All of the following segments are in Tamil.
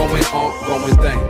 ongoing, ongoing thing.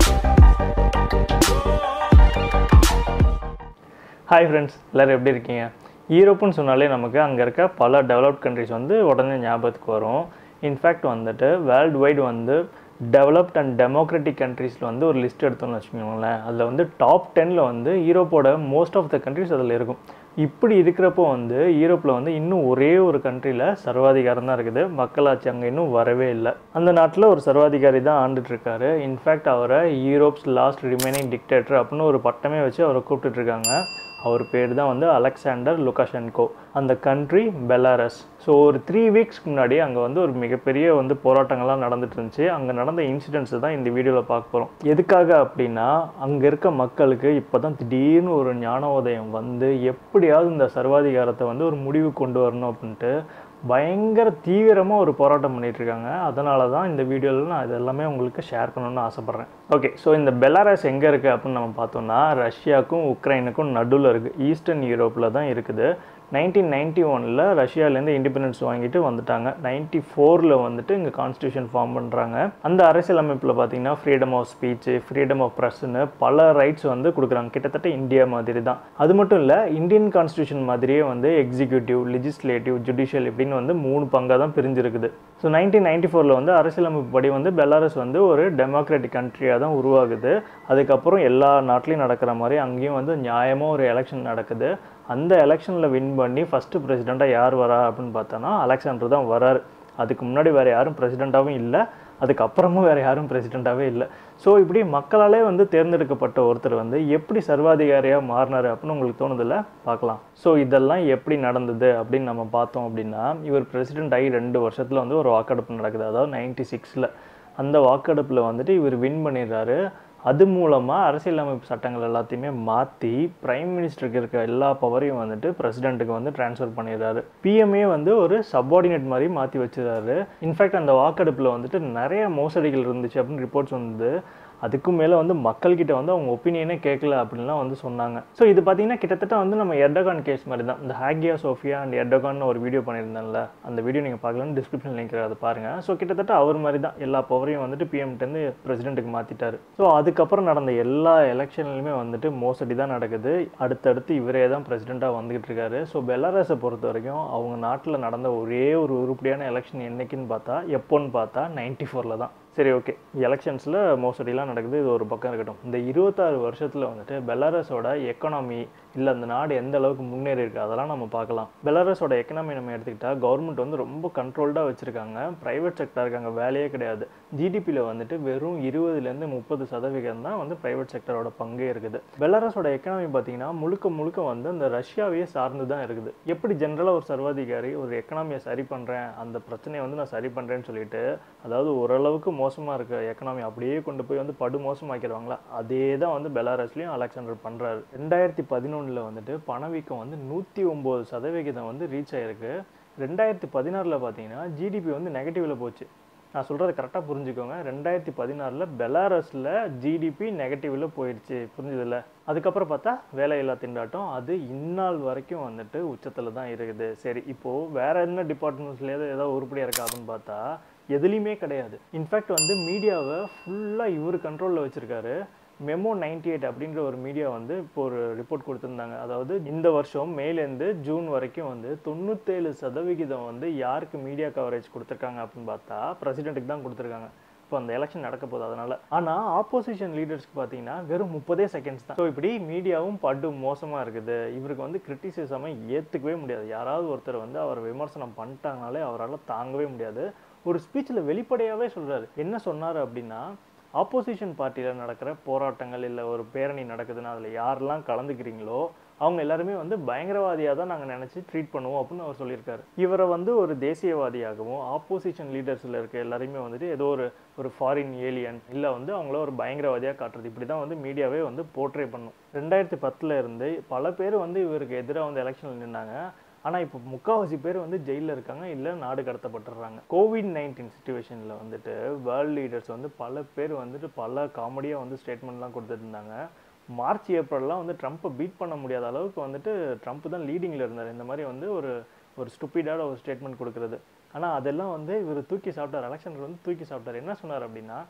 Hi friends எல்லோரும் எப்படி இருக்கீங்க யூரோப்புன்னு சொன்னாலே நமக்கு அங்கே இருக்க பல டெவலப்ட் கண்ட்ரிஸ் வந்து உடனே ஞாபகத்துக்கு வரும் இன்ஃபேக்ட் வந்துட்டு வேர்ல்டு வைடு வந்து டெவலப்ட் அண்ட் டெமோக்ராட்டிக் கண்ட்ரீஸில் வந்து ஒரு லிஸ்ட் எடுத்தோம்னு வச்சுக்கோங்களேன் அதில் வந்து டாப் டெனில் வந்து யூரோப்போட மோஸ்ட் ஆஃப் த கண்ட்ரிஸ் அதில் இருக்கும் இப்படி இருக்கிறப்போ வந்து யூரோப்பில் வந்து இன்னும் ஒரே ஒரு கண்ட்ரியில் சர்வாதிகாரம் தான் இருக்குது மக்களாட்சி அங்கே இன்னும் வரவே இல்லை அந்த நாட்டில் ஒரு சர்வாதிகாரி தான் ஆண்டுட்டு இருக்காரு இன்ஃபேக்ட் அவரை யூரோப்ஸ் லாஸ்ட் ரிமைனிங் டிக்டேட்டர் அப்படின்னு ஒரு பட்டமே வச்சு அவரை கூப்பிட்டுட்டு இருக்காங்க அவர் பேர் தான் வந்து அலெக்சாண்டர் லுகாஷென்கோ அந்த கண்ட்ரி பெலாரஸ் ஸோ ஒரு த்ரீ வீக்ஸ்க்கு முன்னாடி அங்கே வந்து ஒரு மிகப்பெரிய வந்து போராட்டங்கள்லாம் நடந்துட்டு இருந்துச்சு அங்கே நடந்த இன்சிடென்ட்ஸ் தான் இந்த வீடியோவில் பார்க்க போகிறோம் எதுக்காக அப்படின்னா அங்கே இருக்க மக்களுக்கு இப்போ தான் திடீர்னு ஒரு ஞானோதயம் வந்து எப்படியாவது இந்த சர்வாதிகாரத்தை வந்து ஒரு முடிவு கொண்டு வரணும் அப்படின்ட்டு பயங்கர தீவிரமாக ஒரு போராட்டம் பண்ணிட்டு இருக்காங்க அதனால தான் இந்த வீடியோவில் நான் இது எல்லாமே உங்களுக்கு ஷேர் பண்ணணும்னு ஆசைப்பட்றேன் ஓகே ஸோ இந்த பெலாரஸ் எங்கே இருக்குது அப்படின்னு நம்ம பார்த்தோம்னா ரஷ்யாவுக்கும் உக்ரைனுக்கும் நடுவில் இருக்குது ஈஸ்டர்ன் யூரோப்பில் தான் இருக்குது நைன்டீன் நைன்டி ஒனில் ரஷ்யாவிலேருந்து இண்டிபெண்டன்ஸ் வாங்கிட்டு வந்துட்டாங்க நைன்டி ஃபோரில் வந்துட்டு இங்கே கான்ஸ்டியூஷன் ஃபார்ம் பண்ணுறாங்க அந்த அரசியலமைப்பில் பார்த்தீங்கன்னா freedom of speech freedom of ப்ரெஸ்ன்னு பல ரைட்ஸ் வந்து கொடுக்குறாங்க கிட்டத்தட்ட இந்தியா மாதிரி தான் அது மட்டும் இல்லை இந்தியன் கான்ஸ்டியூஷன் மாதிரியே வந்து எக்ஸிக்யூட்டிவ் லெஜிஸ்லேட்டிவ் ஜுடிஷியல் இப்படின்னு வந்து மூணு பங்காக தான் பிரிஞ்சிருக்குது ஸோ நைன்டீன் நைன்டி ஃபோரில் வந்து அரசியலமைப்பு படி வந்து பெலாரஸ் வந்து ஒரு டெமோக்ராட்டிக் கண்ட்ரியாக தான் உருவாகுது அதுக்கப்புறம் எல்லா நாட்டிலையும் நடக்கிற மாதிரி அங்கேயும் வந்து நியாயமாக ஒரு எலெக்ஷன் நடக்குது அந்த எலெக்ஷனில் வின் பண்ணி ஃபஸ்ட்டு பிரசிடெண்ட்டாக யார் வரா அப்படின்னு பார்த்தோன்னா அலெக்சாண்டர் தான் வராரு அதுக்கு முன்னாடி வேறு யாரும் பிரசிடெண்ட்டாகவும் இல்லை அதுக்கப்புறமும் வேறு யாரும் பிரசிடெண்ட்டாகவே இல்லை ஸோ இப்படி மக்களாலே வந்து தேர்ந்தெடுக்கப்பட்ட ஒருத்தர் வந்து எப்படி சர்வாதிகாரியாக மாறினார் அப்படின்னு உங்களுக்கு தோணுதில்ல பார்க்கலாம் ஸோ இதெல்லாம் எப்படி நடந்தது அப்படின்னு நம்ம பார்த்தோம் அப்படின்னா இவர் பிரசிடெண்ட் ஆகி ரெண்டு வருஷத்தில் வந்து ஒரு வாக்கெடுப்பு நடக்குது அதாவது நைன்டி சிக்ஸில் அந்த வாக்கெடுப்பில் வந்துட்டு இவர் வின் பண்ணிடுறாரு அது மூலமாக அரசியலமைப்பு சட்டங்கள் எல்லாத்தையுமே மாற்றி பிரைம் மினிஸ்டருக்கு இருக்க எல்லா பவரையும் வந்துட்டு பிரசிடென்ட்டுக்கு வந்து ட்ரான்ஸ்ஃபர் பண்ணிடுறாரு பிஎம்ஏ வந்து ஒரு சப்பார்டினேட் மாதிரி மாற்றி வச்சிருக்காரு இன்ஃபேக்ட் அந்த வாக்கெடுப்பில் வந்துட்டு நிறைய மோசடிகள் இருந்துச்சு அப்படின்னு ரிப்போர்ட்ஸ் வந்து அதுக்கும் மேலே வந்து மக்கள்கிட்ட வந்து அவங்க ஒப்பீனியனே கேட்கல அப்படின்லாம் வந்து சொன்னாங்க ஸோ இது பார்த்தீங்கன்னா கிட்டத்தட்ட வந்து நம்ம எர்டகான் கேஸ் மாதிரி தான் இந்த ஹேகியா சோஃபியா அண்ட் எர்டகான் ஒரு வீடியோ பண்ணியிருந்தேன்ல அந்த வீடியோ நீங்கள் பார்க்கலாம்னு டிஸ்கிரிப்ஷன் லிங்க் அதை பாருங்கள் ஸோ கிட்டத்தட்ட அவர் மாதிரி தான் எல்லா பவரையும் வந்துட்டு பிஎம்கிட்டேருந்து பிரசிடென்ட்டுக்கு மாற்றிட்டாரு ஸோ அதுக்கப்புறம் நடந்த எல்லா எலெக்ஷன்லையுமே வந்துட்டு மோசடி தான் நடக்குது அடுத்தடுத்து இவரே தான் பிரசிடெண்ட்டாக வந்துகிட்டு இருக்காரு ஸோ பெலாரஸை பொறுத்த வரைக்கும் அவங்க நாட்டில் நடந்த ஒரே ஒரு உருப்படியான எலெக்ஷன் என்னைக்குன்னு பார்த்தா எப்போன்னு பார்த்தா நைன்டி ஃபோரில் தான் சரி ஓகே எலெக்ஷன்ஸில் மோசடிலாம் நடக்குது இது ஒரு பக்கம் இருக்கட்டும் இந்த இருபத்தாறு வருஷத்தில் வந்துட்டு பெலாரஸோட எக்கனாமி இல்லை அந்த நாடு எந்த அளவுக்கு முன்னேறி இருக்கு அதெல்லாம் நம்ம பார்க்கலாம் பெலாரஸோட எக்கனாமி நம்ம எடுத்துக்கிட்டால் கவர்மெண்ட் வந்து ரொம்ப கண்ட்ரோல்டாக வச்சுருக்காங்க ப்ரைவேட் செக்டருக்கு அங்கே வேலையே கிடையாது ஜிடிபியில் வந்துட்டு வெறும் இருபதுலேருந்து முப்பது சதவீதம் தான் வந்து ப்ரைவேட் செக்டரோட பங்கே இருக்குது பெலாரஸோட எக்கனாமி பார்த்தீங்கன்னா முழுக்க முழுக்க வந்து அந்த ரஷ்யாவையே சார்ந்து தான் இருக்குது எப்படி ஜென்ரலாக ஒரு சர்வாதிகாரி ஒரு எக்கனாமியை சரி பண்ணுறேன் அந்த பிரச்சனையை வந்து நான் சரி பண்ணுறேன்னு சொல்லிட்டு அதாவது ஓரளவுக்கு மோசமாக இருக்க எக்கனாமி அப்படியே கொண்டு போய் வந்து படு மோசமாக்கிடுவாங்களா அதே தான் வந்து பெலாரஸ்லையும் அலெக்சாண்டர் பண்ணுறாரு ரெண்டாயிரத்தி பதினொன்றில் வந்துட்டு பணவீக்கம் வந்து நூற்றி ஒம்பது சதவிகிதம் வந்து ரீச் ஆயிருக்கு ரெண்டாயிரத்தி பதினாறில் பார்த்தீங்கன்னா ஜிடிபி வந்து நெகட்டிவில் போச்சு நான் சொல்கிறத கரெக்டாக புரிஞ்சுக்கோங்க ரெண்டாயிரத்தி பதினாறில் பெலாரஸில் ஜிடிபி நெகட்டிவில் போயிடுச்சு புரிஞ்சுதில்ல அதுக்கப்புறம் பார்த்தா வேலையில்லா திண்டாட்டம் அது இந்நாள் வரைக்கும் வந்துட்டு உச்சத்தில் தான் இருக்குது சரி இப்போது வேறு என்ன டிபார்ட்மெண்ட்ஸ்லேயாவது ஏதாவது உருப்படியாக இருக்கா அப்படின்னு பார்த்தா எதுலேயுமே கிடையாது இன்ஃபேக்ட் வந்து மீடியாவை ஃபுல்லாக இவர் கண்ட்ரோலில் வச்சுருக்காரு மெமோ நைன்டி எயிட் அப்படின்ற ஒரு மீடியா வந்து இப்போ ஒரு ரிப்போர்ட் கொடுத்துருந்தாங்க அதாவது இந்த வருஷம் மேலேருந்து ஜூன் வரைக்கும் வந்து தொண்ணூத்தேழு சதவிகிதம் வந்து யாருக்கு மீடியா கவரேஜ் கொடுத்துருக்காங்க அப்படின்னு பார்த்தா பிரசிடென்ட்டுக்கு தான் கொடுத்துருக்காங்க இப்போ அந்த எலெக்ஷன் நடக்க போகுது அதனால ஆனால் ஆப்போசிஷன் லீடர்ஸ்க்கு பார்த்தீங்கன்னா வெறும் முப்பதே செகண்ட்ஸ் தான் ஸோ இப்படி மீடியாவும் படு மோசமாக இருக்குது இவருக்கு வந்து கிரிட்டிசிசமை ஏற்றுக்கவே முடியாது யாராவது ஒருத்தர் வந்து அவர் விமர்சனம் பண்ணிட்டாங்கனாலே அவரால் தாங்கவே முடியாது ஒரு ஸ்பீச்சில் வெளிப்படையாகவே சொல்கிறாரு என்ன சொன்னார் அப்படின்னா ஆப்போசிஷன் பார்ட்டியில் நடக்கிற போராட்டங்கள் இல்லை ஒரு பேரணி நடக்குதுன்னா அதில் யாரெல்லாம் கலந்துக்கிறீங்களோ அவங்க எல்லாருமே வந்து பயங்கரவாதியாக தான் நாங்கள் நினச்சி ட்ரீட் பண்ணுவோம் அப்படின்னு அவர் சொல்லியிருக்காரு இவரை வந்து ஒரு தேசியவாதியாகவும் ஆப்போசிஷன் லீடர்ஸில் இருக்க எல்லாரையுமே வந்துட்டு ஏதோ ஒரு ஒரு ஃபாரின் ஏலியன் இல்லை வந்து அவங்கள ஒரு பயங்கரவாதியாக காட்டுறது இப்படி தான் வந்து மீடியாவே வந்து போர்ட்ரே பண்ணும் ரெண்டாயிரத்தி பத்தில் இருந்து பல பேர் வந்து இவருக்கு எதிராக வந்து எலெக்ஷனில் நின்னாங்க ஆனால் இப்போ முக்கால்வாசி பேர் வந்து ஜெயிலில் இருக்காங்க இல்லை நாடு கடத்தப்பட்டுறாங்க கோவிட் நைன்டீன் சுச்சுவேஷனில் வந்துட்டு வேர்ல்ட் லீடர்ஸ் வந்து பல பேர் வந்துட்டு பல காமெடியாக வந்து ஸ்டேட்மெண்ட்லாம் கொடுத்துட்டு இருந்தாங்க மார்ச் ஏப்ரல்லாம் வந்து ட்ரம்ப்பை பீட் பண்ண முடியாத அளவுக்கு வந்துட்டு ட்ரம்ப் தான் லீடிங்கில் இருந்தார் இந்த மாதிரி வந்து ஒரு ஒரு ஸ்டூப்பிடான ஒரு ஸ்டேட்மெண்ட் கொடுக்குறது ஆனால் அதெல்லாம் வந்து இவர் தூக்கி சாப்பிட்டார் எலெக்ஷனில் வந்து தூக்கி சாப்பிட்டார் என்ன சொன்னார் அப்படின்னா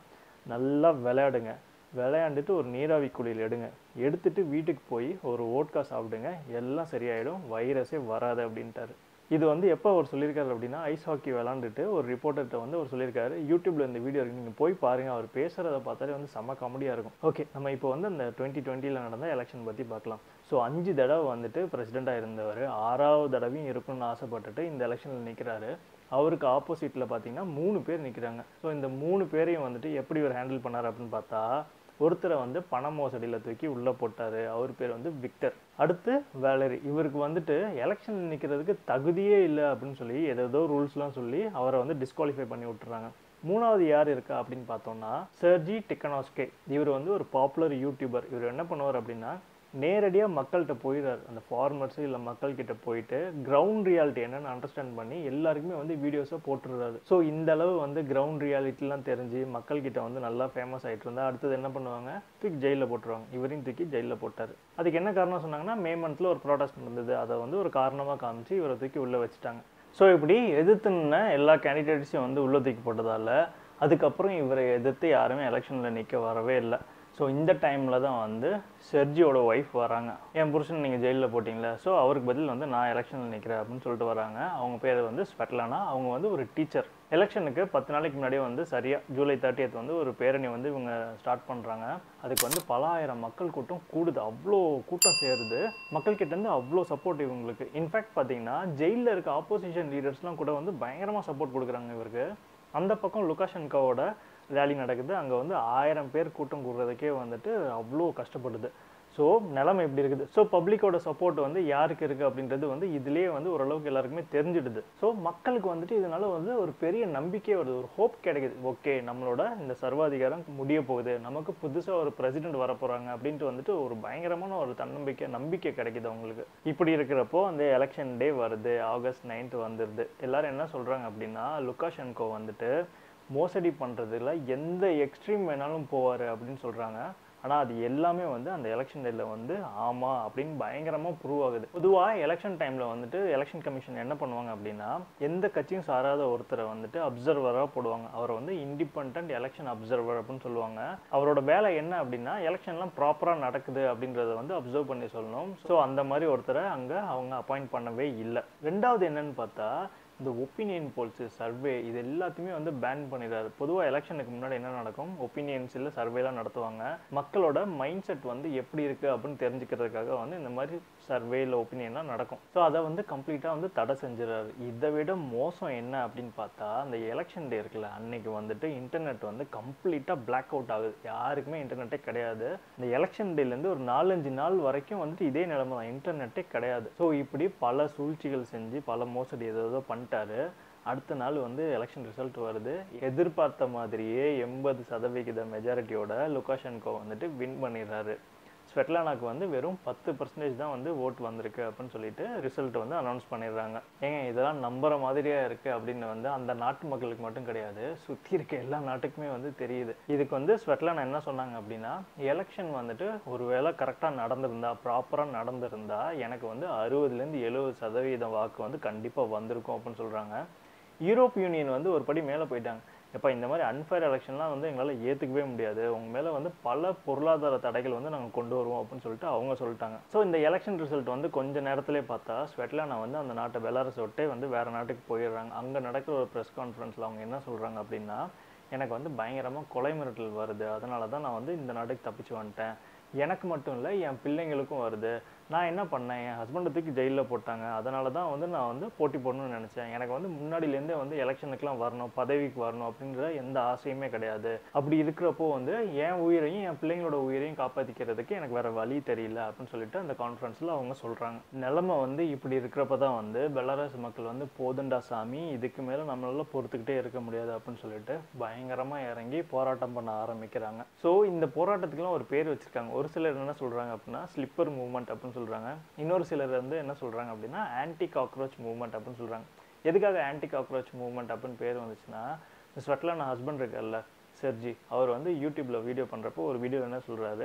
நல்லா விளையாடுங்க விளையாண்டுட்டு ஒரு நீராவி குழியில் எடுங்க எடுத்துட்டு வீட்டுக்கு போய் ஒரு ஓட்கா சாப்பிடுங்க எல்லாம் சரியாயிடும் வைரஸே வராது அப்படின்ட்டாரு இது வந்து எப்போ அவர் சொல்லியிருக்காரு அப்படின்னா ஐஸ் ஹாக்கி விளாண்டுட்டு ஒரு ரிப்போர்ட்டர்கிட்ட வந்து அவர் சொல்லியிருக்காரு யூடியூப்ல இந்த வீடியோ இருக்கு நீங்கள் போய் பாருங்க அவர் பேசுறத பார்த்தாலே வந்து செம்ம காமெடியாக இருக்கும் ஓகே நம்ம இப்போ வந்து அந்த டுவெண்ட்டி டுவெண்ட்டியில் நடந்த எலெக்ஷன் பற்றி பார்க்கலாம் ஸோ அஞ்சு தடவை வந்துட்டு பிரசிடெண்ட்டாக இருந்தவர் ஆறாவது தடவையும் இருக்கணும்னு ஆசைப்பட்டுட்டு இந்த எலெக்ஷனில் நிற்கிறாரு அவருக்கு ஆப்போசிட்டில் பார்த்தீங்கன்னா மூணு பேர் நிற்கிறாங்க ஸோ இந்த மூணு பேரையும் வந்துட்டு எப்படி இவர் ஹேண்டில் பண்ணார் அப்படின்னு பார்த்தா ஒருத்தரை வந்து பண மோசடியில் தூக்கி உள்ளே போட்டார் அவர் பேர் வந்து விக்டர் அடுத்து வேலரி இவருக்கு வந்துட்டு எலெக்ஷன் நிற்கிறதுக்கு தகுதியே இல்லை அப்படின்னு சொல்லி ஏதேதோ ரூல்ஸ்லாம் சொல்லி அவரை வந்து டிஸ்குவாலிஃபை பண்ணி விட்டுறாங்க மூணாவது யார் இருக்கா அப்படின்னு பார்த்தோம்னா சர்ஜி டெக்கனாஸ்கே இவர் வந்து ஒரு பாப்புலர் யூடியூபர் இவர் என்ன பண்ணுவார் அப்படின்னா நேரடியாக மக்கள்கிட்ட போயிடுறாரு அந்த ஃபார்மர்ஸு இல்லை மக்கள்கிட்ட போயிட்டு கிரவுண்ட் ரியாலிட்டி என்னன்னு அண்டர்ஸ்டாண்ட் பண்ணி எல்லாருக்குமே வந்து வீடியோஸை போட்டுடுறாரு ஸோ இந்த அளவு வந்து கிரவுண்ட் ரியாலிட்டிலாம் தெரிஞ்சு மக்கள்கிட்ட வந்து நல்லா ஃபேமஸ் ஆகிட்டு இருந்தா அடுத்தது என்ன பண்ணுவாங்க தூக்கி ஜெயிலில் போட்டுருவாங்க இவரையும் தூக்கி ஜெயிலில் போட்டார் அதுக்கு என்ன காரணம் சொன்னாங்கன்னா மே மந்த்தில் ஒரு ப்ராடக்ட் நடந்தது அதை வந்து ஒரு காரணமாக காமிச்சு இவரை தூக்கி உள்ளே வச்சுட்டாங்க ஸோ இப்படி எதிர்த்துன எல்லா கேண்டிடேட்ஸையும் வந்து உள்ளே தூக்கி போட்டதால அதுக்கப்புறம் இவரை எதிர்த்து யாருமே எலெக்ஷனில் நிற்க வரவே இல்லை ஸோ இந்த டைமில் தான் வந்து செர்ஜியோட ஒய்ஃப் வராங்க என் புருஷன் நீங்கள் ஜெயிலில் போட்டிங்களே ஸோ அவருக்கு பதில் வந்து நான் எலெக்ஷனில் நிற்கிறேன் அப்படின்னு சொல்லிட்டு வராங்க அவங்க பேர் வந்து ஸ்வெட்லானா அவங்க வந்து ஒரு டீச்சர் எலெக்ஷனுக்கு பத்து நாளைக்கு முன்னாடியே வந்து சரியாக ஜூலை தேர்ட்டியத் வந்து ஒரு பேரணி வந்து இவங்க ஸ்டார்ட் பண்ணுறாங்க அதுக்கு வந்து பல ஆயிரம் மக்கள் கூட்டம் கூடுது அவ்வளோ கூட்டம் சேருது மக்கள்கிட்டேருந்து அவ்வளோ சப்போர்ட் இவங்களுக்கு இன்ஃபேக்ட் பார்த்தீங்கன்னா ஜெயிலில் இருக்க ஆப்போசிஷன் லீடர்ஸ்லாம் கூட வந்து பயங்கரமாக சப்போர்ட் கொடுக்குறாங்க இவருக்கு அந்த பக்கம் லுகாஷன்காவோட ரேலி நடக்குது அங்கே வந்து ஆயிரம் பேர் கூட்டம் கூடுறதுக்கே வந்துட்டு அவ்வளோ கஷ்டப்படுது ஸோ நிலைமை எப்படி இருக்குது ஸோ பப்ளிக்கோட சப்போர்ட் வந்து யாருக்கு இருக்குது அப்படின்றது வந்து இதுலேயே வந்து ஓரளவுக்கு எல்லாருக்குமே தெரிஞ்சிடுது ஸோ மக்களுக்கு வந்துட்டு இதனால வந்து ஒரு பெரிய நம்பிக்கை வருது ஒரு ஹோப் கிடைக்குது ஓகே நம்மளோட இந்த சர்வாதிகாரம் முடிய போகுது நமக்கு புதுசாக ஒரு பிரசிடென்ட் வர போகிறாங்க அப்படின்ட்டு வந்துட்டு ஒரு பயங்கரமான ஒரு தன்னம்பிக்கை நம்பிக்கை கிடைக்குது அவங்களுக்கு இப்படி இருக்கிறப்போ அந்த எலெக்ஷன் டே வருது ஆகஸ்ட் நைன்த் வந்துடுது எல்லாரும் என்ன சொல்கிறாங்க அப்படின்னா லுக்காஷென்கோ வந்துட்டு மோசடி பண்ணுறதுல எந்த எக்ஸ்ட்ரீம் வேணாலும் போவார் அப்படின்னு சொல்கிறாங்க ஆனால் அது எல்லாமே வந்து அந்த எலெக்ஷன் டேல வந்து ஆமாம் அப்படின்னு பயங்கரமாக ப்ரூவ் ஆகுது பொதுவாக எலெக்ஷன் டைமில் வந்துட்டு எலெக்ஷன் கமிஷன் என்ன பண்ணுவாங்க அப்படின்னா எந்த கட்சியும் சாராத ஒருத்தரை வந்துட்டு அப்சர்வராக போடுவாங்க அவரை வந்து இண்டிபெண்ட் எலெக்ஷன் அப்சர்வர் அப்படின்னு சொல்லுவாங்க அவரோட வேலை என்ன அப்படின்னா எலெக்ஷன்லாம் ப்ராப்பராக நடக்குது அப்படின்றத வந்து அப்சர்வ் பண்ணி சொல்லணும் ஸோ அந்த மாதிரி ஒருத்தரை அங்கே அவங்க அப்பாயிண்ட் பண்ணவே இல்லை ரெண்டாவது என்னன்னு பார்த்தா இந்த ஒப்பீனியன் போல்ஸு சர்வே இது எல்லாத்தையுமே வந்து பேன் பண்ணிடுறாரு பொதுவாக எலெக்ஷனுக்கு முன்னாடி என்ன நடக்கும் ஒப்பீனியன்ஸ் இல்லை சர்வேலாம் நடத்துவாங்க மக்களோட மைண்ட் செட் வந்து எப்படி இருக்குது அப்படின்னு தெரிஞ்சுக்கிறதுக்காக வந்து இந்த மாதிரி சர்வே இல்லை ஒப்பீனியன்லாம் நடக்கும் ஸோ அதை வந்து கம்ப்ளீட்டாக வந்து தடை செஞ்சிடறாரு இதை விட மோசம் என்ன அப்படின்னு பார்த்தா அந்த எலெக்ஷன் டே இருக்குல்ல அன்னைக்கு வந்துட்டு இன்டர்நெட் வந்து கம்ப்ளீட்டாக பிளாக் அவுட் ஆகுது யாருக்குமே இன்டர்நெட்டே கிடையாது இந்த எலெக்ஷன் டேலேருந்து ஒரு நாலஞ்சு நாள் வரைக்கும் வந்துட்டு இதே நிலைமை தான் இன்டர்நெட்டே கிடையாது ஸோ இப்படி பல சூழ்ச்சிகள் செஞ்சு பல மோசடி ஏதோ பண்ணிட்டாரு அடுத்த நாள் வந்து எலெக்ஷன் ரிசல்ட் வருது எதிர்பார்த்த மாதிரியே எண்பது சதவிகித மெஜாரிட்டியோட லுகாஷன்கோ வந்துட்டு வின் பண்ணிடுறாரு ஸ்வெட்லானாக்கு வந்து வெறும் பத்து பர்சன்டேஜ் தான் வந்து ஓட் வந்திருக்கு அப்படின்னு சொல்லிட்டு ரிசல்ட் வந்து அனௌன்ஸ் பண்ணிடுறாங்க ஏங்க இதெல்லாம் நம்புற மாதிரியா இருக்கு அப்படின்னு வந்து அந்த நாட்டு மக்களுக்கு மட்டும் கிடையாது சுற்றி இருக்க எல்லா நாட்டுக்குமே வந்து தெரியுது இதுக்கு வந்து ஸ்வெட்லானா என்ன சொன்னாங்க அப்படின்னா எலெக்ஷன் வந்துட்டு ஒருவேளை கரெக்டாக நடந்திருந்தா ப்ராப்பராக நடந்திருந்தா எனக்கு வந்து அறுபதுலேருந்து எழுபது சதவீதம் வாக்கு வந்து கண்டிப்பாக வந்திருக்கும் அப்படின்னு சொல்கிறாங்க யூரோப் யூனியன் வந்து ஒரு படி மேலே போயிட்டாங்க எப்போ இந்த மாதிரி அன்ஃபேர் எலெக்ஷன்லாம் வந்து எங்களால் ஏற்றுக்கவே முடியாது உங்க மேலே வந்து பல பொருளாதார தடைகள் வந்து நாங்கள் கொண்டு வருவோம் அப்படின்னு சொல்லிட்டு அவங்க சொல்லிட்டாங்க ஸோ இந்த எலெக்ஷன் ரிசல்ட் வந்து கொஞ்ச நேரத்திலே பார்த்தா ஸ்வெட்லானா வந்து அந்த நாட்டை பெலாரஸ் விட்டே வந்து வேறு நாட்டுக்கு போயிடுறாங்க அங்கே நடக்கிற ஒரு ப்ரெஸ் கான்ஃபரன்ஸில் அவங்க என்ன சொல்கிறாங்க அப்படின்னா எனக்கு வந்து பயங்கரமாக கொலை மிரட்டல் வருது அதனால தான் நான் வந்து இந்த நாட்டுக்கு தப்பிச்சு வந்துட்டேன் எனக்கு மட்டும் இல்லை என் பிள்ளைங்களுக்கும் வருது நான் என்ன பண்ணேன் என் ஹஸ்பண்டை தூக்கி ஜெயிலில் போட்டாங்க அதனால தான் வந்து நான் வந்து போட்டி போடணும்னு நினச்சேன் எனக்கு வந்து முன்னாடியிலேருந்தே வந்து எலெக்ஷனுக்குலாம் வரணும் பதவிக்கு வரணும் அப்படின்ற எந்த ஆசையுமே கிடையாது அப்படி இருக்கிறப்போ வந்து என் உயிரையும் என் பிள்ளைங்களோட உயிரையும் காப்பாற்றிக்கிறதுக்கு எனக்கு வேற வழி தெரியல அப்படின்னு சொல்லிட்டு அந்த கான்ஃபரன்ஸில் அவங்க சொல்கிறாங்க நிலைமை வந்து இப்படி இருக்கிறப்ப தான் வந்து பெலாரஸ் மக்கள் வந்து போதுண்டா சாமி இதுக்கு மேலே நம்மளால பொறுத்துக்கிட்டே இருக்க முடியாது அப்படின்னு சொல்லிட்டு பயங்கரமாக இறங்கி போராட்டம் பண்ண ஆரம்பிக்கிறாங்க ஸோ இந்த போராட்டத்துக்குலாம் ஒரு பேர் வச்சிருக்காங்க ஒரு சிலர் என்ன சொல்கிறாங்க அப்படின்னா ஸ்லிப்பர் மூவ்மெண்ட் அப்படின்னு சொல்கிறாங்க இன்னொரு சிலர் வந்து என்ன சொல்கிறாங்க அப்படின்னா ஆன்டி காக்ரோச் மூவ்மெண்ட் அப்படின்னு சொல்கிறாங்க எதுக்காக ஆன்டி காக்ரோச் மூவ்மெண்ட் அப்படின்னு பேர் வந்துச்சுன்னா ஸ்வெட்லான ஹஸ்பண்ட் இருக்கார்ல செர்ஜி அவர் வந்து யூடியூப்ல வீடியோ பண்ணுறப்போ ஒரு வீடியோ என்ன சொல்கிறாரு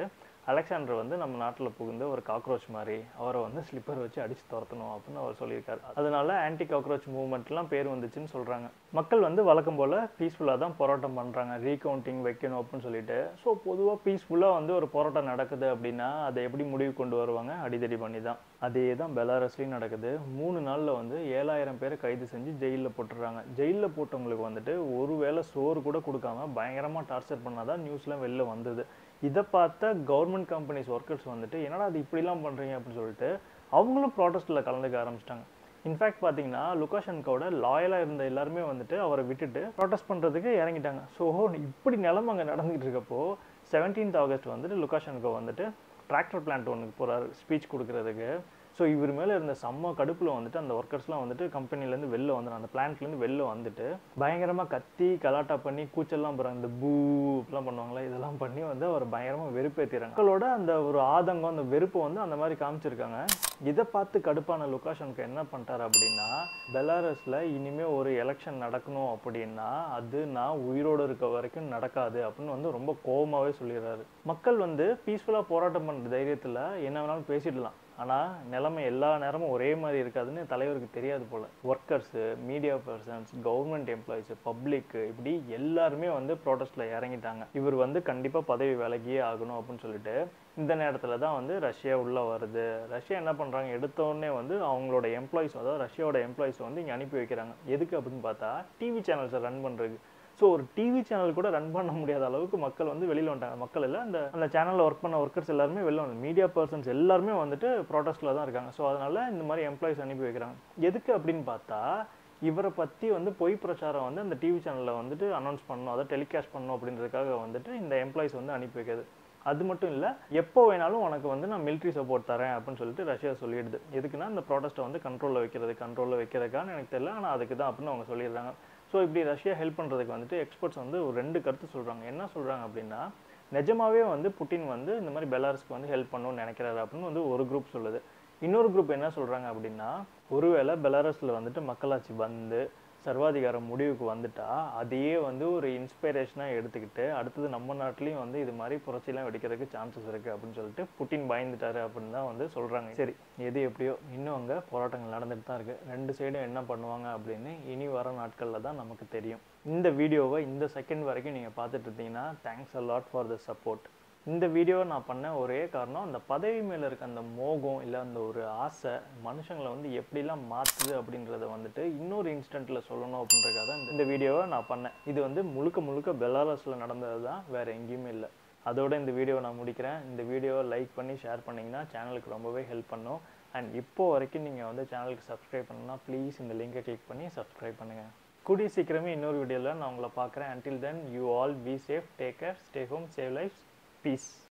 அலெக்சாண்டர் வந்து நம்ம நாட்டில் புகுந்து ஒரு காக்ரோச் மாதிரி அவரை வந்து ஸ்லிப்பர் வச்சு அடிச்சு துரத்தணும் அப்படின்னு அவர் சொல்லியிருக்காரு அதனால ஆன்டி காக்ரோச் மூவ்மெண்ட்லாம் பேர் வந்துச்சுன்னு சொல்கிறாங்க மக்கள் வந்து வழக்கம் போல் பீஸ்ஃபுல்லாக தான் போராட்டம் பண்ணுறாங்க ரீகவுண்டிங் வைக்கணும் அப்படின்னு சொல்லிட்டு ஸோ பொதுவாக பீஸ்ஃபுல்லாக வந்து ஒரு போராட்டம் நடக்குது அப்படின்னா அதை எப்படி முடிவு கொண்டு வருவாங்க அடிதடி பண்ணி தான் அதே தான் பெலாரஸ்லேயும் நடக்குது மூணு நாளில் வந்து ஏழாயிரம் பேரை கைது செஞ்சு ஜெயிலில் போட்டுடுறாங்க ஜெயிலில் போட்டவங்களுக்கு வந்துட்டு ஒரு வேளை சோறு கூட கொடுக்காம பயங்கரமாக டார்ச்சர் பண்ணாதான் நியூஸ்லாம் வெளில வந்தது இதை பார்த்த கவர்மெண்ட் கம்பெனிஸ் ஒர்க்கர்ஸ் வந்துட்டு என்னடா அது இப்படிலாம் பண்ணுறீங்க அப்படின்னு சொல்லிட்டு அவங்களும் ப்ராட்டஸ்ட்டில் கலந்துக்க ஆரம்பிச்சிட்டாங்க இன்ஃபேக்ட் பார்த்தீங்கன்னா லுகாஷன்கோட லாயலாக இருந்த எல்லாருமே வந்துட்டு அவரை விட்டுட்டு ப்ராட்டஸ்ட் பண்ணுறதுக்கு இறங்கிட்டாங்க ஸோ இப்படி நிலைமை அங்கே நடந்துகிட்டு இருக்கப்போ செவன்டீன்த் ஆகஸ்ட் வந்துட்டு லுகாஷன்கோ வந்துட்டு டிராக்டர் பிளான்ட் ஒன்றுக்கு போகிறாரு ஸ்பீச் கொடுக்குறதுக்கு ஸோ இவர் மேலே இருந்த செம்ம கடுப்பில் வந்துட்டு அந்த ஒர்க்கர்ஸ்லாம் வந்துட்டு கம்பெனிலேருந்து வெளில வந்துடும் அந்த பிளான்ட்லேருந்து வெளில வந்துட்டு பயங்கரமாக கத்தி கலாட்டா பண்ணி கூச்சல்லாம் போகிறாங்க இந்த பூப்லாம் பண்ணுவாங்களே இதெல்லாம் பண்ணி வந்து அவர் பயங்கரமாக வெறுப்பேற்றிறாங்க மக்களோட அந்த ஒரு ஆதங்கம் அந்த வெறுப்பை வந்து அந்த மாதிரி காமிச்சிருக்காங்க இதை பார்த்து கடுப்பான லுகாஷனுக்கு என்ன பண்ணிட்டாரு அப்படின்னா பெலாரஸில் இனிமேல் ஒரு எலெக்ஷன் நடக்கணும் அப்படின்னா அது நான் உயிரோடு இருக்க வரைக்கும் நடக்காது அப்படின்னு வந்து ரொம்ப கோபமாகவே சொல்லிடுறாரு மக்கள் வந்து பீஸ்ஃபுல்லாக போராட்டம் பண்ணுற தைரியத்தில் என்ன வேணாலும் பேசிடலாம் ஆனால் நிலைமை எல்லா நேரமும் ஒரே மாதிரி இருக்காதுன்னு தலைவருக்கு தெரியாது போல் workers media persons government employees public இப்படி எல்லாருமே வந்து ப்ரோட்டஸ்ட்டில் இறங்கிட்டாங்க இவர் வந்து கண்டிப்பாக பதவி விலகியே ஆகணும் அப்படின்னு சொல்லிட்டு இந்த நேரத்தில் தான் வந்து ரஷ்யா உள்ளே வருது ரஷ்யா என்ன பண்ணுறாங்க எடுத்தோடனே வந்து அவங்களோட எம்ப்ளாயிஸ் அதாவது ரஷ்யாவோட எம்ப்ளாயிஸை வந்து இங்கே அனுப்பி வைக்கிறாங்க எதுக்கு அப்படின்னு பார்த்தா டிவி சேனல்ஸை ரன் பண்ணுறதுக்கு ஸோ ஒரு டிவி சேனல் கூட ரன் பண்ண முடியாத அளவுக்கு மக்கள் வந்து வெளியில் வந்துட்டாங்க மக்கள் இல்லை அந்த அந்த சேனலில் ஒர்க் பண்ண ஒர்க்கர்ஸ் எல்லாருமே வெளில வந்து மீடியா பர்சன்ஸ் எல்லாருமே வந்துட்டு ப்ரோட்டஸ்ட்டில் தான் இருக்காங்க ஸோ அதனால் இந்த மாதிரி எம்ப்ளாயிஸ் அனுப்பி வைக்கிறாங்க எதுக்கு அப்படின்னு பார்த்தா இவரை பற்றி வந்து பொய் பிரச்சாரம் வந்து அந்த டிவி சேனலில் வந்துட்டு அனௌன்ஸ் பண்ணணும் அதை டெலிகாஸ்ட் பண்ணணும் அப்படின்றதுக்காக வந்துட்டு இந்த எம்ப்ளாயிஸ் வந்து அனுப்பி வைக்கிறது அது மட்டும் இல்லை எப்போ வேணாலும் உனக்கு வந்து நான் மிலிட்ரி சப்போர்ட் தரேன் அப்படின்னு சொல்லிட்டு ரஷ்யா சொல்லிடுது எதுக்குன்னா இந்த ப்ராடஸ்ட்டை வந்து கண்ட்ரோலில் வைக்கிறது கண்ட்ரோலில் வைக்கிறதுக்கான்னு எனக்கு தெரியல ஆனால் அதுக்கு தான் அப்படின்னு அவங்க சொல்லிடுறாங்க ஸோ இப்படி ரஷ்யா ஹெல்ப் பண்ணுறதுக்கு வந்துட்டு எக்ஸ்பர்ட்ஸ் வந்து ஒரு ரெண்டு கருத்து சொல்கிறாங்க என்ன சொல்கிறாங்க அப்படின்னா நிஜமாவே வந்து புட்டின் வந்து இந்த மாதிரி பெலாரஸ்க்கு வந்து ஹெல்ப் பண்ணணும்னு நினைக்கிறாரு அப்படின்னு வந்து ஒரு குரூப் சொல்லுது இன்னொரு குரூப் என்ன சொல்கிறாங்க அப்படின்னா ஒருவேளை பெலாரஸில் வந்துட்டு மக்களாட்சி வந்து சர்வாதிகாரம் முடிவுக்கு வந்துட்டா அதையே வந்து ஒரு இன்ஸ்பிரேஷனாக எடுத்துக்கிட்டு அடுத்தது நம்ம நாட்டிலையும் வந்து இது மாதிரி புரட்சிலாம் வெடிக்கிறதுக்கு சான்சஸ் இருக்குது அப்படின்னு சொல்லிட்டு புட்டின் பயந்துட்டாரு அப்படின்னு தான் வந்து சொல்கிறாங்க சரி எது எப்படியோ இன்னும் அங்கே போராட்டங்கள் நடந்துட்டு தான் இருக்குது ரெண்டு சைடும் என்ன பண்ணுவாங்க அப்படின்னு இனி வர நாட்களில் தான் நமக்கு தெரியும் இந்த வீடியோவை இந்த செகண்ட் வரைக்கும் நீங்கள் பார்த்துட்டு இருந்தீங்கன்னா thanks a lot for the support இந்த வீடியோவை நான் பண்ண ஒரே காரணம் அந்த பதவி மேலே இருக்க அந்த மோகம் இல்லை அந்த ஒரு ஆசை மனுஷங்களை வந்து எப்படிலாம் மாற்றுது அப்படின்றத வந்துட்டு இன்னொரு இன்ஸ்டண்ட்டில் சொல்லணும் அப்படின்றதுக்காக தான் இந்த வீடியோவை நான் பண்ணேன் இது வந்து முழுக்க முழுக்க பெலாரஸில் நடந்தது தான் வேறு எங்கேயுமே இல்லை அதோட இந்த வீடியோவை நான் முடிக்கிறேன் இந்த வீடியோவை லைக் பண்ணி ஷேர் பண்ணிங்கன்னா சேனலுக்கு ரொம்பவே ஹெல்ப் பண்ணும் அண்ட் இப்போ வரைக்கும் நீங்கள் வந்து சேனலுக்கு சப்ஸ்கிரைப் பண்ணணும்னா ப்ளீஸ் இந்த லிங்கை கிளிக் பண்ணி சப்ஸ்கிரைப் பண்ணுங்கள் கூடிய சீக்கிரமே இன்னொரு வீடியோவில் நான் உங்களை பார்க்குறேன் until then you all be safe take care stay home save life Peace.